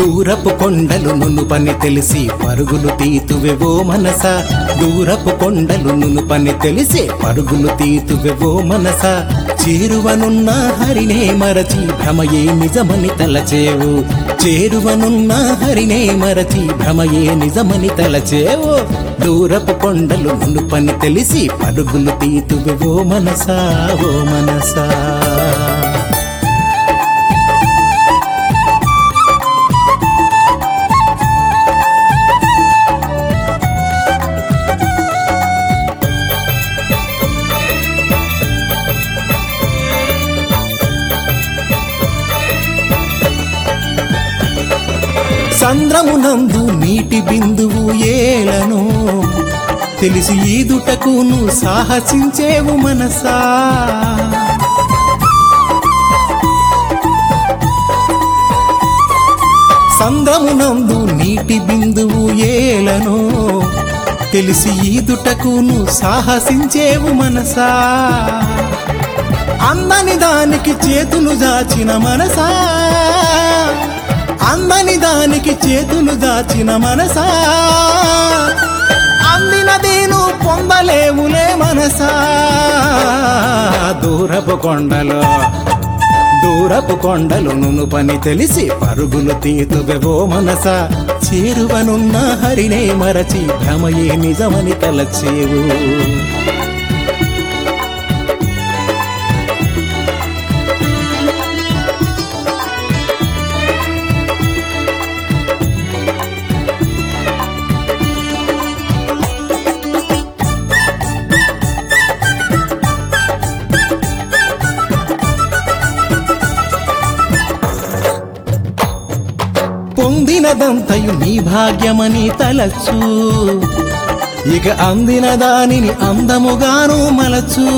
దూరపు కొండలు నును పని తెలిసి పరుగులు తీతువెవో మనస దూరపు కొండలు నును పని తెలిసి పరుగులు తీతువెవో మనస చేరువనున్న హరినే మరచి భ్రమయే నిజమని తలచేవు చేరువనున్న హరినే మరచి భ్రమయే నిజమని తలచేవు దూరపు కొండలు నును పని తెలిసి పరుగులు తీతువెవో మనసా ఓ మనసా సంద్రమునందు నీటి బిందువు ఏలను తెలిసి ఈదుటకు నువ్వు సాహసించేవు మనసా సంద్రమునందు నీటి బిందువు ఏలను తెలిసి ఈదుటకు నువ్వు సాహసించేవు మనసా అందని దానికి చేతులు దాచిన మనసా అందని దానికి చేతులు దాచిన మనసా అందినదేను పొందలేవులే మనసా దూరపు కొండలో దూరపు కొండలు నును పని తెలిసి పరుగులు తీతువెవో మనస చేరువనున్న హరినే మరచి భ్రమయే నిజమని తలచేవు పొందినదంతయు నీ భాగ్యమని తలచు ఇక అందిన దానిని అందముగాను మలచు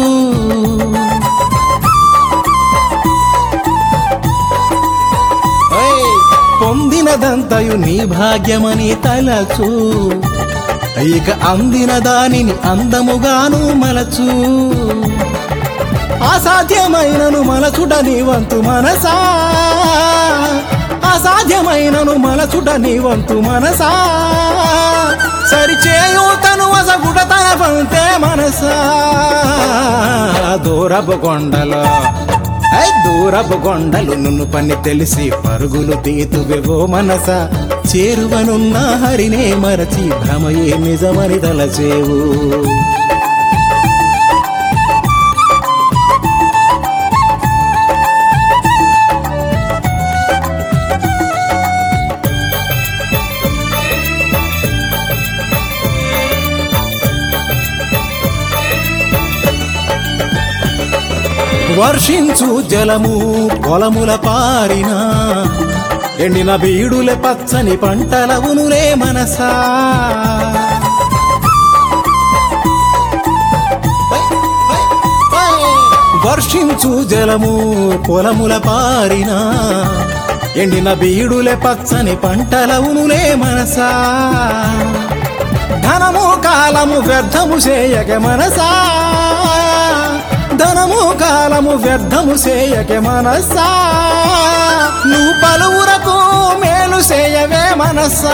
ఓయ్! పొందినదంతయు నీ భాగ్యమని తలచు ఇక అందిన దానిని అందముగాను మలచు అసాధ్యమైనను మలచుట నీ వంతు మనసా అసాధ్యమైనను మలచుట నీ వంతు మనసా సరిచేయు తను వసగుట తన పంతే మనసా దూరపు కొండలో ఐ దూరపు కొండలు నున్ను పని తెలిసి పరుగులు తీతువెవో మనస చేరువనున్న హరినే మరచి భ్రమయే నిజమని తలచేవు వర్షించు జలము పొలముల పారిన ఎండిన బీడుల పచ్చని పంటల ఉనులే మనసా వర్షించు జలము పొలముల పారిన ఎండిన బీడుల పచ్చని పంటల ఉనులే మనసా ధనము కాలము వ్యర్థము చేయక మనసా ధనము కాలము వ్యర్థము చేయక మనసా నువ్వు పలువురకు మేలు చేయవే మనసా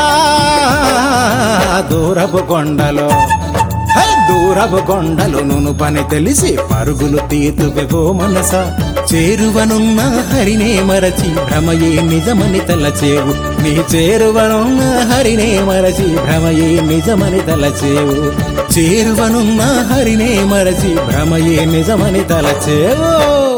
దూరపు కొండలో హై దూరపు కొండలు నును పని తెలిసి పరుగులు తీతువెవో మనస చేరువనున్న హరినే మరచి భ్రమయే నిజమని తలచేవు నీ చేరువనున్న హరినే మరచి భ్రమయే నిజమని తలచేవు చేరువనున్న హరినే మరచి భ్రమయే నిజమని తలచేవు